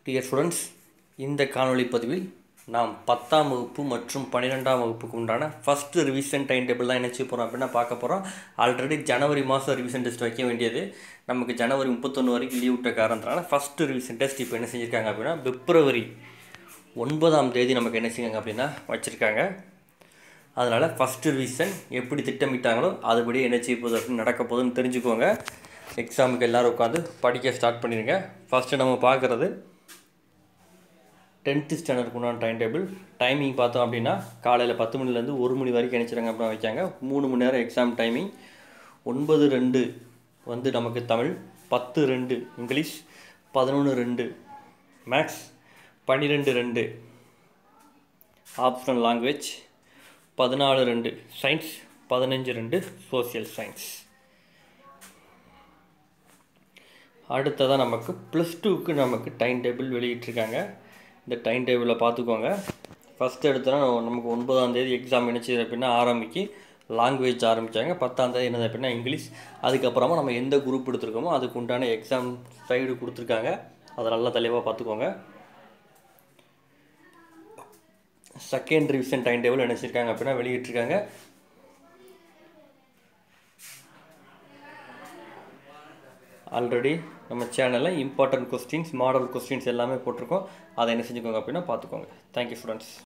dear students இந்த காணொளி பதிவில் நாம் பத்தாம் வகுப்பு மற்றும் பன்னிரெண்டாம் வகுப்புக்கு உண்டான ஃபஸ்ட்டு ரிவிஷன் டைம் டேபிள் தான் என்ன செய்ய போகிறோம் அப்படின்னா பார்க்க போகிறோம் ஆல்ரெடி ஜனவரி மாதம் ரிவிஷன் டெஸ்ட் வைக்க வேண்டியது நமக்கு ஜனவரி முப்பத்தொன்று வரைக்கும் லீவ் விட்ட காரணத்தினால ஃபஸ்ட்டு ரிவிஷன் டெஸ்ட் இப்போ என்ன செஞ்சுருக்காங்க அப்படின்னா பிப்ரவரி ஒன்பதாம் தேதி நமக்கு என்ன செஞ்சாங்க அப்படின்னா வச்சுருக்காங்க அதனால் ஃபஸ்ட்டு ரிவிஷன் எப்படி திட்டமிட்டாங்களோ அதுபடி என்ன செய்ய போகுது அப்படின்னு நடக்க போகுதுன்னு தெரிஞ்சுக்கோங்க எக்ஸாமுக்கு எல்லோரும் உட்காந்து படிக்க ஸ்டார்ட் பண்ணிடுங்க ஃபஸ்ட்டு நம்ம பார்க்குறது டென்த்து ஸ்டாண்டர்டுக்கு உண்டான டைம் டேபிள் டைமிங் பார்த்தோம் அப்படின்னா காலையில் பத்து மணிலேருந்து ஒரு மணி வரைக்கும் நினச்சிருங்க அப்படின்னா வைக்காங்க மூணு மணி நேரம் எக்ஸாம் டைமிங் ஒன்பது ரெண்டு வந்து நமக்கு தமிழ் பத்து ரெண்டு இங்கிலீஷ் பதினொன்று ரெண்டு மேக்ஸ் பன்னிரெண்டு ரெண்டு ஆப்ஷனல் லாங்குவேஜ் பதினாலு ரெண்டு சயின்ஸ் பதினஞ்சு ரெண்டு சோசியல் சயின்ஸ் அடுத்ததாக நமக்கு ப்ளஸ் டூக்கு நமக்கு டைம் டேபிள் வெளியிட்டிருக்காங்க இந்த டைம் டேபிளில் பார்த்துக்கோங்க ஃபஸ்ட் எடுத்தோன்னா நமக்கு ஒன்பதாம் தேதி எக்ஸாம் என்னச்சு அப்படின்னா ஆரம்பிக்கு லாங்குவேஜ் ஆரம்பித்தாங்க பத்தாம் தேதி என்னது அப்படின்னா இங்கிலீஷ் அதுக்கப்புறமா நம்ம எந்த குரூப் எடுத்திருக்கோமோ அதுக்கு உண்டான எக்ஸாம் சைடு கொடுத்துருக்காங்க அதை நல்லா தெளிவாக பார்த்துக்கோங்க செகண்ட் ரிவிஷன் டைம் டேபிள் என்ன செஞ்சிருக்காங்க அப்படின்னா வெளியிட்டிருக்காங்க ஆல்ரெடி நம்ம சேனலில் இம்பார்ட்டன்ட் கொஸ்டின்ஸ் மாடல் கொஸ்டின்ஸ் எல்லாமே போட்டிருக்கோம் அதை என்ன செஞ்சுக்கோங்க அப்படின்னா பார்த்துக்கோங்க தேங்க்யூ ஸ்டூடெண்ட்ஸ்